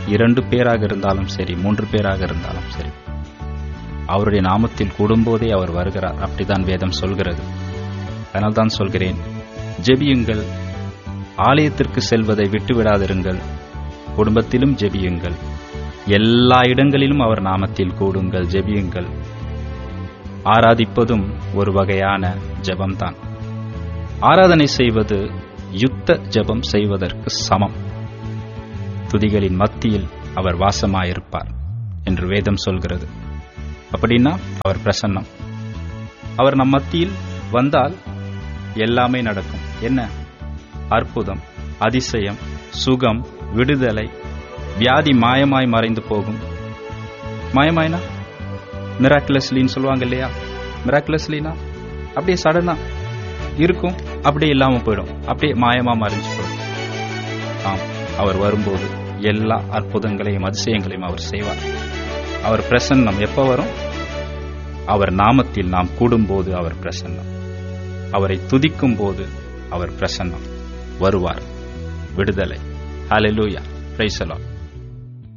இரண்டு பேராக இருந்தாலும் சரி மூன்று பேராக இருந்தாலும் சரி அவருடைய நாமத்தில் கூடும்போதே அவர் வருகிறார் அப்படிதான் வேதம் சொல்கிறது அதனால்தான் சொல்கிறேன் ஜெபியுங்கள் ஆலயத்திற்கு செல்வதை விட்டுவிடாதிருங்கள் குடும்பத்திலும் ஜெபியுங்கள் எல்லா இடங்களிலும் அவர் நாமத்தில் கூடுங்கள் ஜெபியுங்கள் ஆராதிப்பதும் ஒரு வகையான ஜெபம்தான் ஆராதனை செய்வது யுத்த ஜெபம் செய்வதற்கு சமம் துதிகளின் மத்தியில் அவர் வாசமாயிருப்பார் என்று வேதம் சொல்கிறது அப்படின்னா அவர் பிரசன்னம் அவர் நம் மத்தியில் வந்தால் எல்லாமே நடக்கும் என்ன அற்புதம் அதிசயம் சுகம் விடுதலை வியாதி மாயமாய் மறைந்து போகும் மாயமாய்னா மிராக்குலஸ்லின்னு சொல்லுவாங்க இல்லையா மிராக்குலஸ்லினா அப்படியே சடனா இருக்கும் அப்படியே இல்லாம போயிடும் அப்படியே மாயமா மறைஞ்சு போயிடும் ஆம் அவர் வரும்போது எல்லா அற்புதங்களையும் அதிசயங்களையும் அவர் செய்வார் அவர் பிரசன்னம் எப்ப வரும் அவர் நாமத்தில் நாம் கூடும்போது அவர் பிரசன்னம் அவரை துதிக்கும் போது அவர் பிரசன்னம் வருவார் விடுதலை ஹalleluya பிரைஸ் அலாட்